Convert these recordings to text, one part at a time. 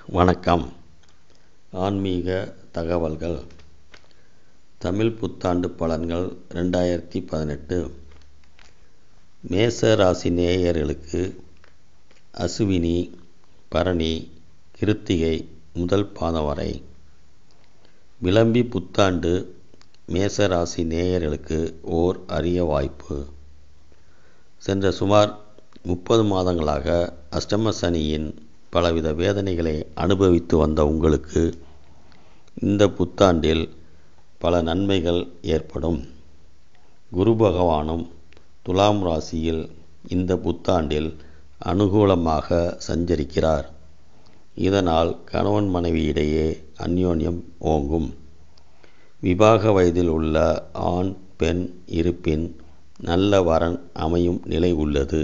வணக்கம் ஆன்மீக தகவல்கள் தமிழ் புத்தாண்டு பலன்கள் ரெண்டாயிரத்தி பதினெட்டு மேச ராசி நேயர்களுக்கு அசுவினி பரணி கிருத்திகை முதல் பாதம் வரை விளம்பி புத்தாண்டு மேச ராசி நேயர்களுக்கு ஓர் அரிய வாய்ப்பு சென்ற சுமார் முப்பது மாதங்களாக அஷ்டம சனியின் பலவித வேதனைகளை அனுபவித்து வந்த உங்களுக்கு இந்த புத்தாண்டில் பல நன்மைகள் ஏற்படும் குரு பகவானும் துலாம் ராசியில் இந்த புத்தாண்டில் அனுகூலமாக சஞ்சரிக்கிறார் இதனால் கணவன் மனைவியிடையே அந்யோன்யம் ஓங்கும் விவாக வயதில் உள்ள ஆண் பெண் இருப்பின் நல்ல வரன் அமையும் நிலை உள்ளது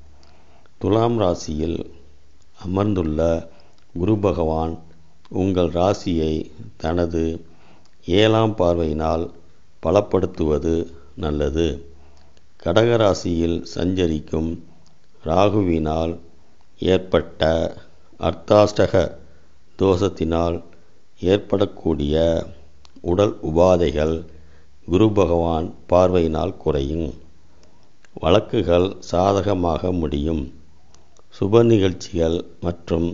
துலாம் ராசியில் அமர்ந்துள்ள குரு பகவான் உங்கள் ராசியை தனது ஏழாம் பார்வையினால் பலப்படுத்துவது நல்லது கடகராசியில் சஞ்சரிக்கும் ராகுவினால் ஏற்பட்ட அர்த்தாஷ்டக தோஷத்தினால் ஏற்படக்கூடிய உடல் உபாதைகள் குரு பகவான் பார்வையினால் குறையும் வழக்குகள் சாதகமாக முடியும் சுப நிகழ்ச்சிகள் மற்றும்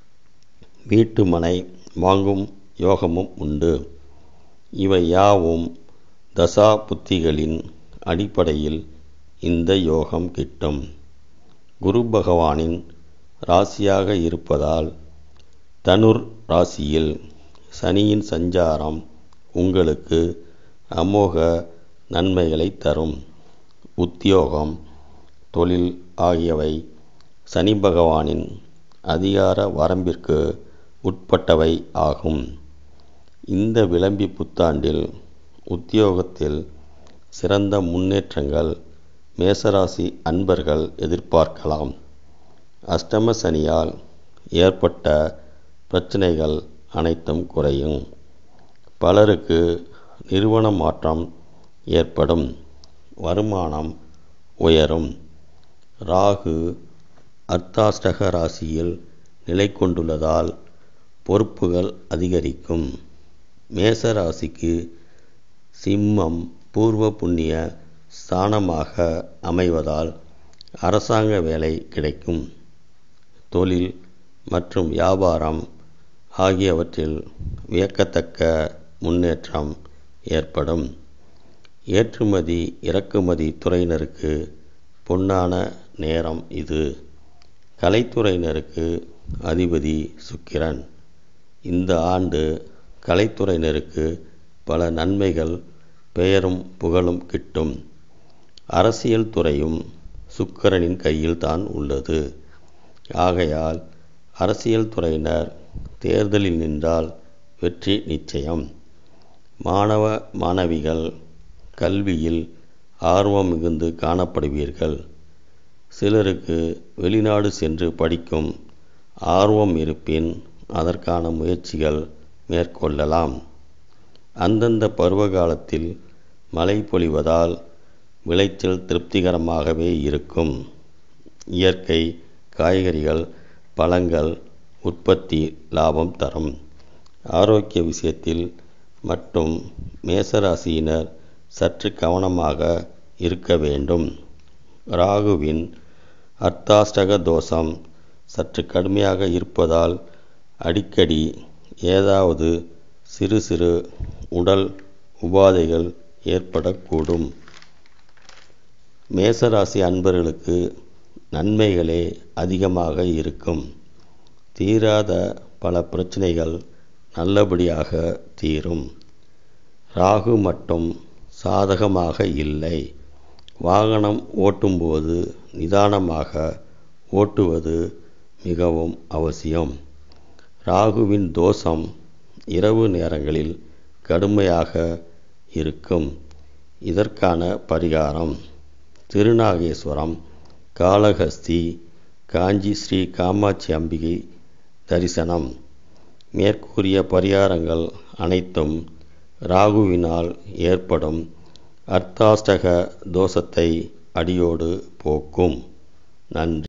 வீட்டு மனை வாங்கும் யோகமும் உண்டு இவை யாவும் தசா புத்திகளின் அடிப்படையில் இந்த யோகம் கிட்டும் குரு பகவானின் ராசியாக இருப்பதால் தனுர் ராசியில் சனியின் சஞ்சாரம் உங்களுக்கு அமோக நன்மைகளை தரும் உத்தியோகம் தொழில் ஆகியவை சனி பகவானின் அதிகார வரம்பிற்கு உட்பட்டவை ஆகும் இந்த விளம்பி புத்தாண்டில் உத்தியோகத்தில் சிறந்த முன்னேற்றங்கள் மேசராசி அன்பர்கள் எதிர்பார்க்கலாம் அஷ்டம சனியால் ஏற்பட்ட பிரச்சனைகள் அனைத்தும் குறையும் பலருக்கு நிறுவன மாற்றம் ஏற்படும் வருமானம் உயரும் ராகு அர்த்தாஷ்டக ராசியில் நிலை கொண்டுள்ளதால் பொறுப்புகள் அதிகரிக்கும் மேச ராசிக்கு சிம்மம் பூர்வ புண்ணிய ஸ்தானமாக அமைவதால் அரசாங்க வேலை கிடைக்கும் தொழில் மற்றும் வியாபாரம் ஆகியவற்றில் வியக்கத்தக்க முன்னேற்றம் ஏற்படும் ஏற்றுமதி இறக்குமதி துறையினருக்கு பொன்னான நேரம் இது கலைத்துறையினருக்கு அதிபதி சுக்கிரன் இந்த ஆண்டு கலைத்துறையினருக்கு பல நன்மைகள் பெயரும் புகழும் கிட்டும் அரசியல் துறையும் சுக்கிரனின் கையில் தான் உள்ளது ஆகையால் அரசியல் துறையினர் தேர்தலில் நின்றால் வெற்றி நிச்சயம் மாணவ மாணவிகள் கல்வியில் ஆர்வம் மிகுந்து காணப்படுவீர்கள் சிலருக்கு வெளிநாடு சென்று படிக்கும் ஆர்வம் இருப்பின் அதற்கான முயற்சிகள் மேற்கொள்ளலாம் அந்தந்த பருவகாலத்தில் மழை பொழிவதால் விளைச்சல் திருப்திகரமாகவே இருக்கும் இயற்கை காய்கறிகள் பழங்கள் உற்பத்தி லாபம் தரும் ஆரோக்கிய விஷயத்தில் மட்டும் மேசராசியினர் சற்று கவனமாக இருக்க வேண்டும் ராகுவின் அர்த்தாஷ்டக தோஷம் சற்று கடுமையாக இருப்பதால் அடிக்கடி ஏதாவது சிறு சிறு உடல் உபாதைகள் ஏற்படக்கூடும் மேசராசி அன்பர்களுக்கு நன்மைகளே அதிகமாக இருக்கும் தீராத பல பிரச்சனைகள் நல்லபடியாக தீரும் ராகு மட்டும் சாதகமாக இல்லை வாகனம் ஓட்டும்போது நிதானமாக ஓட்டுவது மிகவும் அவசியம் ராகுவின் தோஷம் இரவு நேரங்களில் கடுமையாக இருக்கும் இதற்கான பரிகாரம் திருநாகேஸ்வரம் காளஹஸ்தி காஞ்சி ஸ்ரீ காமாட்சி அம்பிகை தரிசனம் மேற்கூறிய பரிகாரங்கள் அனைத்தும் ராகுவினால் ஏற்படும் அர்த்தாஷ்டக தோஷத்தை அடியோடு போக்கும் நன்றி